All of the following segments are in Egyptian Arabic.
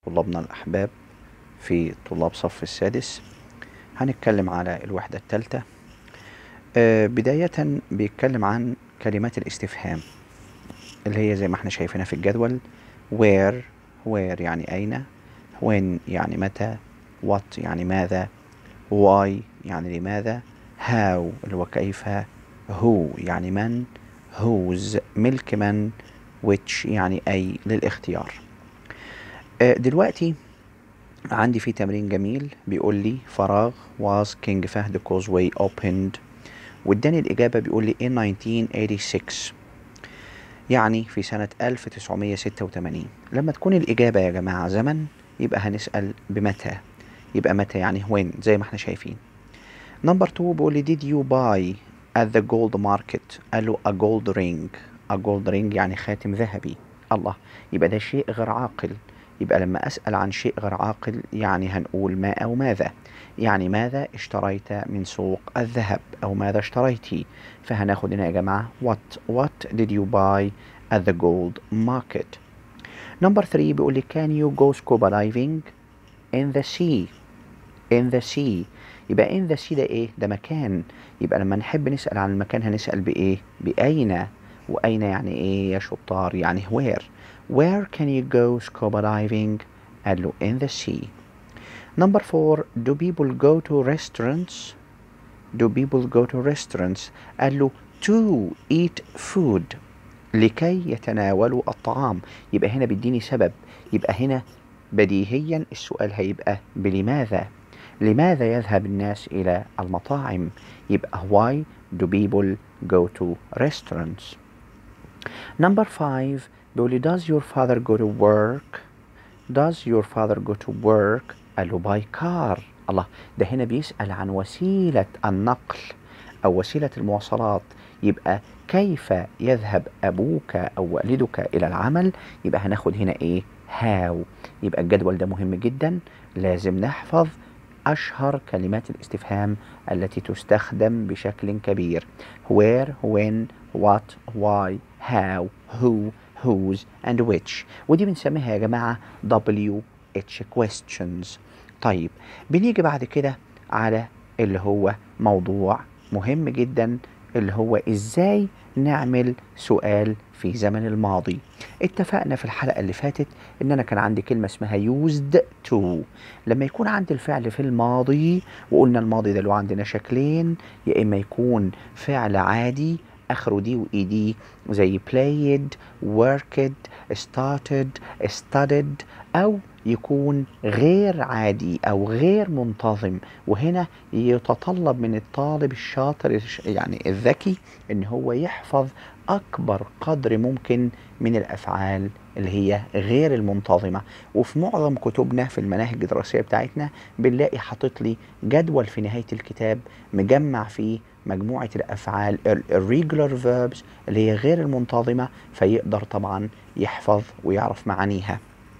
طلابنا الأحباب في طلاب صف السادس هنتكلم على الوحدة الثالثة آه، بداية بيتكلم عن كلمات الاستفهام اللي هي زي ما احنا شايفينها في الجدول where where يعني أين when يعني متى what يعني ماذا why يعني لماذا how اللي هو كيف who يعني من whose ملك من which يعني أي للاختيار آه، دلوقتي عندي في تمرين جميل بيقول لي فراغ was King فهد causeway opened واداني الإجابة بيقول لي in 1986 يعني في سنة 1986 لما تكون الإجابة يا جماعة زمن يبقى هنسأل بمتى يبقى متى يعني when زي ما احنا شايفين نمبر 2 بيقول لي did you buy at the gold market قال له a gold ring a gold ring يعني خاتم ذهبي الله يبقى ده شيء غير عاقل يبقى لما أسأل عن شيء غير عاقل يعني هنقول ما أو ماذا يعني ماذا اشتريت من سوق الذهب أو ماذا اشتريتي فهناخد هنا يا جماعة what what did you buy at the gold market number 3 بيقول لي can you go scuba diving in the sea in the sea يبقى in the sea ده ايه ده مكان يبقى لما نحب نسأل عن المكان هنسأل بإيه بأين وأين يعني ايه يا شطار يعني where where can you go scuba diving قال له in the sea number four do people go to restaurants do people go to restaurants قال له to eat food لكي يتناولوا الطعام يبقى هنا بيديني سبب يبقى هنا بديهيا السؤال هيبقى بلماذا لماذا يذهب الناس إلى المطاعم يبقى why do people go to restaurants number five بيقول لي does your father go to work does your father go to work قال له by car الله ده هنا بيسأل عن وسيلة النقل أو وسيلة المواصلات يبقى كيف يذهب أبوك أو والدك إلى العمل يبقى هناخد هنا إيه how يبقى الجدول ده مهم جدا لازم نحفظ أشهر كلمات الاستفهام التي تستخدم بشكل كبير where when what why how who whose and which ودي بنسميها يا جماعة WH questions طيب بنيجي بعد كده على اللي هو موضوع مهم جدا اللي هو ازاي نعمل سؤال في زمن الماضي اتفقنا في الحلقة اللي فاتت ان انا كان عندي كلمة اسمها used to لما يكون عندي الفعل في الماضي وقلنا الماضي ده له عندنا شكلين يا اما يكون فعل عادي اخره دي واي دي زي played worked started studied او يكون غير عادي او غير منتظم وهنا يتطلب من الطالب الشاطر يعني الذكي ان هو يحفظ اكبر قدر ممكن من الافعال اللي هي غير المنتظمه وفي معظم كتبنا في المناهج الدراسيه بتاعتنا بنلاقي حاطط لي جدول في نهايه الكتاب مجمع فيه مجموعه الافعال الريجولار فيربس اللي هي غير المنتظمه فيقدر طبعا يحفظ ويعرف معانيها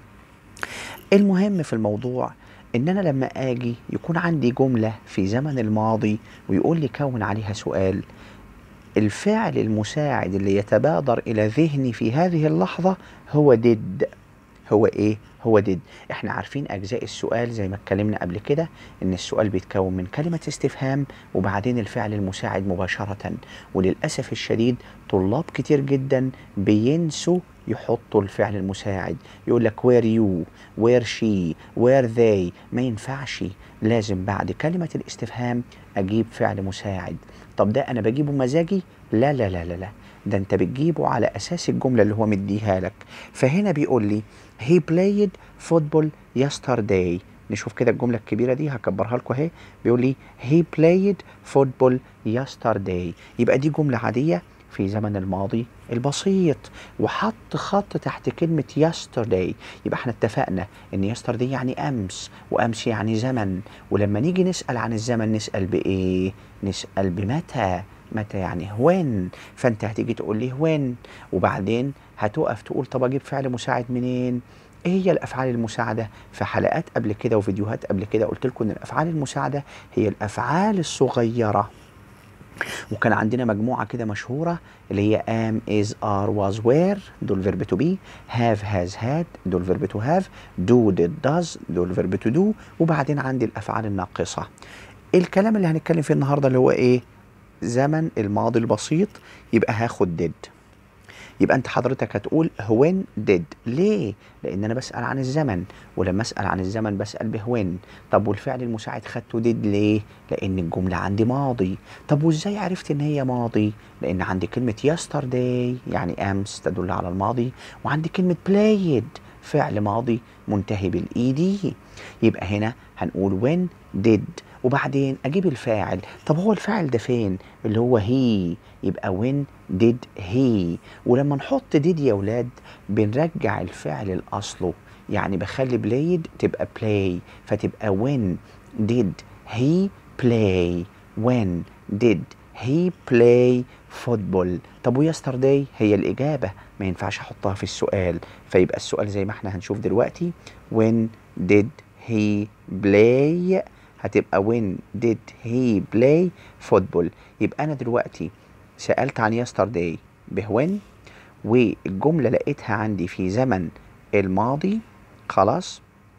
المهم في الموضوع ان انا لما اجي يكون عندي جمله في زمن الماضي ويقول لي كون عليها سؤال الفعل المساعد اللي يتبادر الى ذهني في هذه اللحظه هو did هو ايه هو did احنا عارفين اجزاء السؤال زي ما اتكلمنا قبل كده ان السؤال بيتكون من كلمه استفهام وبعدين الفعل المساعد مباشره وللاسف الشديد طلاب كتير جدا بينسوا يحطوا الفعل المساعد يقول لك where you where she where they ما ينفعش لازم بعد كلمة الاستفهام أجيب فعل مساعد طب ده أنا بجيبه مزاجي لا لا لا لا لا ده أنت بتجيبه على أساس الجملة اللي هو مديها لك فهنا بيقول لي he played football yesterday نشوف كده الجملة الكبيرة دي هكبرها لكم اهي بيقول لي he played football yesterday يبقى دي جملة عادية في زمن الماضي البسيط وحط خط تحت كلمة yesterday يبقى احنا اتفقنا ان yesterday يعني امس وامس يعني زمن ولما نيجي نسأل عن الزمن نسأل بايه نسأل بمتى متى يعني when فانت هتيجي تقول لي when وبعدين هتقف تقول طب اجيب فعل مساعد منين ايه هي الافعال المساعده في حلقات قبل كده وفيديوهات قبل كده قلت لكم ان الافعال المساعده هي الافعال الصغيره وكان عندنا مجموعة كده مشهورة اللي هي am, is, are, was, were دول verb to be have, has, had دول verb to have do, did, does دول verb to do وبعدين عندي الأفعال الناقصة الكلام اللي هنتكلم فيه النهاردة اللي هو إيه زمن الماضي البسيط يبقى هاخد did يبقى انت حضرتك هتقول when did ليه لان انا بسال عن الزمن ولما اسال عن الزمن بسال بهوين طب والفعل المساعد خدته did ليه لان الجمله عندي ماضي طب وازاي عرفت ان هي ماضي لان عندي كلمه yesterday يعني امس تدل على الماضي وعندي كلمه played فعل ماضي منتهي بالاي دي يبقى هنا هنقول when did وبعدين اجيب الفاعل طب هو الفاعل ده فين اللي هو هي يبقى when did he ولما نحط did يا ولاد بنرجع الفعل لاصله يعني بخلي played تبقى play فتبقى when did he play when did he play football طب ويسترداي هي الإجابة ما ينفعش أحطها في السؤال فيبقى السؤال زي ما احنا هنشوف دلوقتي when did he play هتبقى when did he play football يبقى أنا دلوقتي سألت عن yesterday بهوين والجملة لقيتها عندي في زمن الماضي خلاص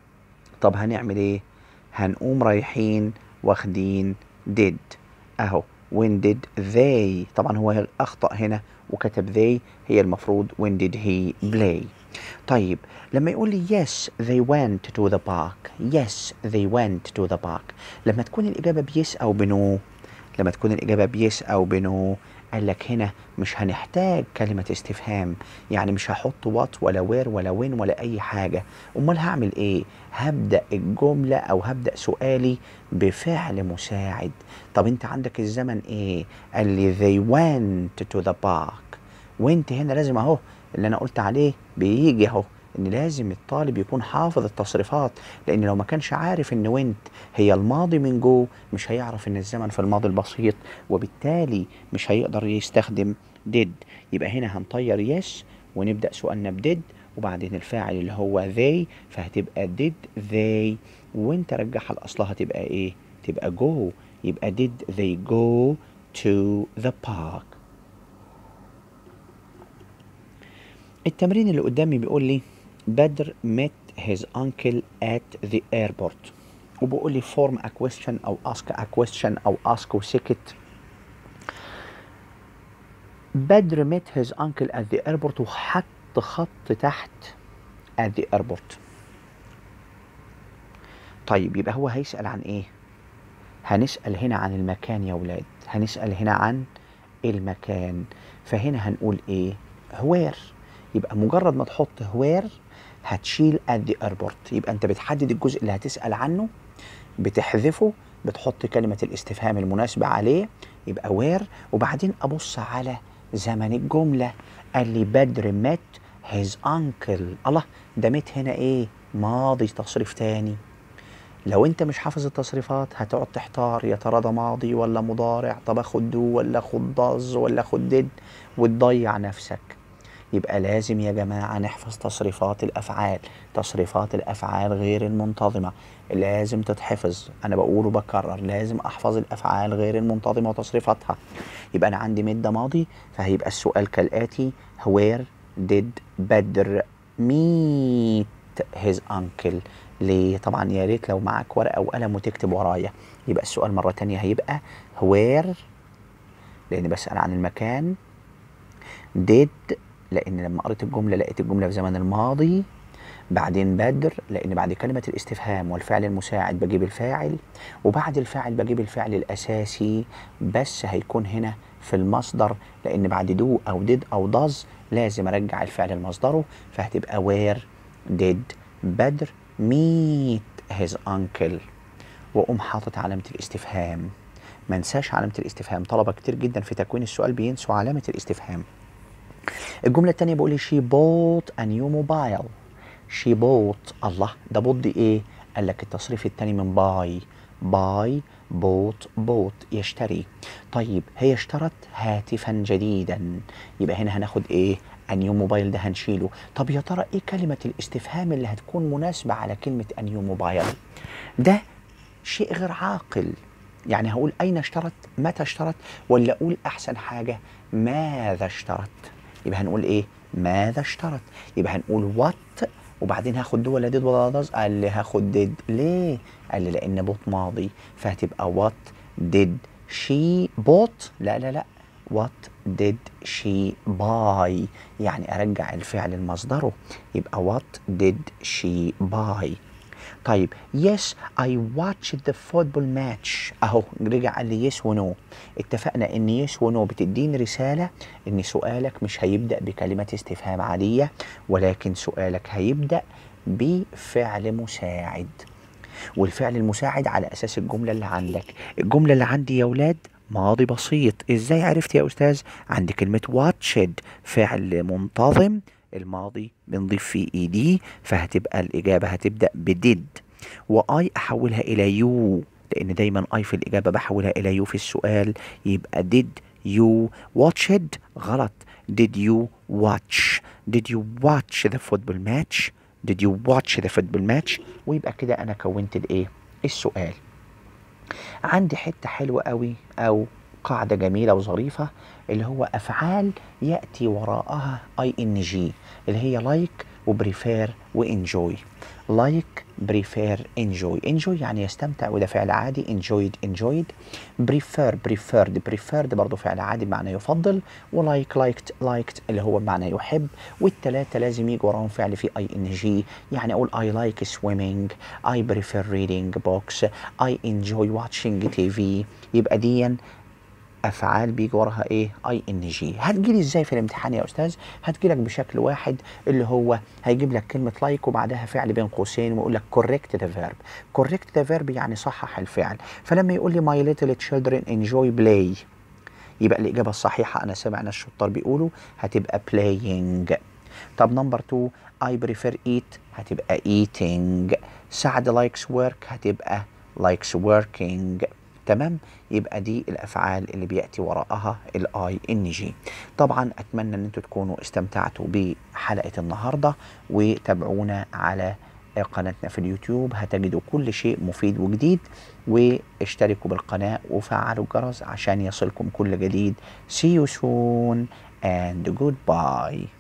طب هنعمل ايه هنقوم رايحين واخدين did اهو when did they طبعا هو اخطأ هنا وكتب they هي المفروض when did he play طيب لما يقول لي yes they went to the park yes they went to the park لما تكون الإجابة بيس أو بنو لما تكون الإجابة بيس أو بنو قال لك هنا مش هنحتاج كلمة استفهام يعني مش هحط وات ولا وير ولا وين ولا أي حاجة أمال هعمل إيه هبدأ الجملة أو هبدأ سؤالي بفعل مساعد طب أنت عندك الزمن إيه قال لي they went to the park وانت هنا لازم أهو اللي أنا قلت عليه بيجي أهو ان لازم الطالب يكون حافظ التصريفات لان لو ما كانش عارف ان وينت هي الماضي من جو مش هيعرف ان الزمن في الماضي البسيط وبالتالي مش هيقدر يستخدم did يبقى هنا هنطير يس ونبدا سؤالنا بديد وبعدين الفاعل اللي هو they فهتبقى did they وانت رجعها لاصلها تبقى ايه تبقى go يبقى did they go to the park التمرين اللي قدامي بيقول لي بدر met his uncle at the airport وبيقول لي form a question أو ask a question أو ask وسكت بدر met his uncle at the airport وحط خط تحت at the airport طيب يبقى هو هيسأل عن ايه هنسأل هنا عن المكان يا ولاد هنسأل هنا عن المكان فهنا هنقول ايه where يبقى مجرد ما تحط where هتشيل at the airport يبقى انت بتحدد الجزء اللي هتسأل عنه بتحذفه بتحط كلمة الاستفهام المناسبة عليه يبقى where وبعدين أبص على زمن الجملة قال لي بدر met his uncle الله ده met هنا ايه ماضي تصريف تاني لو انت مش حافظ التصريفات هتقعد تحتار يا ترى ده ماضي ولا مضارع طب اخد دو ولا اخد ضز ولا اخد دد وتضيع نفسك يبقى لازم يا جماعة نحفظ تصريفات الأفعال تصريفات الأفعال غير المنتظمة لازم تتحفظ أنا بقول وبكرر لازم أحفظ الأفعال غير المنتظمة وتصريفاتها يبقى أنا عندي مد ماضي فهيبقى السؤال كالآتي where did بدر meet his uncle ليه طبعا يا ريت لو معاك ورقة وقلم وتكتب ورايا يبقى السؤال مرة تانية هيبقى where لأن بسأل عن المكان did لان لما قريت الجمله لقيت الجمله في زمن الماضي بعدين بدر لان بعد كلمه الاستفهام والفعل المساعد بجيب الفاعل وبعد الفاعل بجيب الفعل الاساسي بس هيكون هنا في المصدر لان بعد دو او ديد او داز لازم ارجع الفعل لمصدره فهتبقى where did بدر meet his uncle واقوم حاطط علامه الاستفهام ما انساش علامه الاستفهام طلبه كتير جدا في تكوين السؤال بينسوا علامه الاستفهام الجملة التانية بيقول لي she bought a new mobile she bought الله ده bought دي ايه؟ قال لك التصريف التاني من buy buy bought bought يشتري طيب هي اشترت هاتفا جديدا يبقى هنا هناخد ايه؟ a new mobile ده هنشيله طب يا ترى ايه كلمة الاستفهام اللي هتكون مناسبة على كلمة a new mobile ده شيء غير عاقل يعني هقول أين اشترت متى اشترت ولا أقول أحسن حاجة ماذا اشترت يبقى هنقول إيه ماذا اشترت يبقى هنقول وات وبعدين هاخد دو ولا ديد ولا داز قال لي هاخد ديد ليه قال لي لان بوت ماضي فهتبقى وات ديد شي بوت لا لا لا وات ديد شي باي يعني ارجع الفعل لمصدره يبقى وات ديد شي باي طيب يس اي watched ذا فوتبول ماتش اهو رجع قال لي يس ونو اتفقنا ان يس ونو بتديني رساله ان سؤالك مش هيبدا بكلمه استفهام عاديه ولكن سؤالك هيبدا بفعل مساعد والفعل المساعد على اساس الجمله اللي عندك الجمله اللي عندي يا ولاد ماضي بسيط ازاي عرفت يا استاذ عندي كلمه واتشد فعل منتظم الماضي بنضيف فيه اي دي فهتبقى الاجابه هتبدا بديد واي احولها الى يو لان دايما اي في الاجابه بحولها الى يو في السؤال يبقى did you watched غلط did you watch did you watch the football match did you watch the football match ويبقى كده انا كونت الايه السؤال عندي حته حلوه قوي او قاعده جميله وظريفه اللي هو افعال ياتي وراءها اي ان جي اللي هي لايك وبريفير وانجوي لايك بريفير انجوي انجوي يعني يستمتع وده فعل عادي انجويد انجويد بريفير بريفيرد بريفيرد برضه فعل عادي بمعنى يفضل ولايك لايكت لايكت اللي هو بمعنى يحب والثلاثه لازم يجي وراهم فعل في اي ان جي يعني اقول اي لايك سويمينج اي بريفير ريدنج بوكس اي انجوي واتشنج تي في يبقى ديا افعال بيجي وراها ايه اي ان جي هتجيلي ازاي في الامتحان يا استاذ هتجيلك بشكل واحد اللي هو هيجيب لك كلمه لايك وبعدها فعل بين قوسين ويقول لك كوريكت ذا فيرب كوريكت ذا فيرب يعني صحح الفعل فلما يقول لي ماي ليتل تشيلدرن انجوي بلاي يبقى الاجابه الصحيحه انا سامع ناس شطار بيقولوا هتبقى playing طب نمبر 2 اي بريفير ايت هتبقى eating سعد لايكس ورك هتبقى لايكس working تمام يبقى دي الافعال اللي بياتي وراءها الاي ان جي طبعا اتمنى ان انتوا تكونوا استمتعتوا بحلقه النهارده وتابعونا على قناتنا في اليوتيوب هتجدوا كل شيء مفيد وجديد واشتركوا بالقناه وفعلوا الجرس عشان يصلكم كل جديد see you soon and goodbye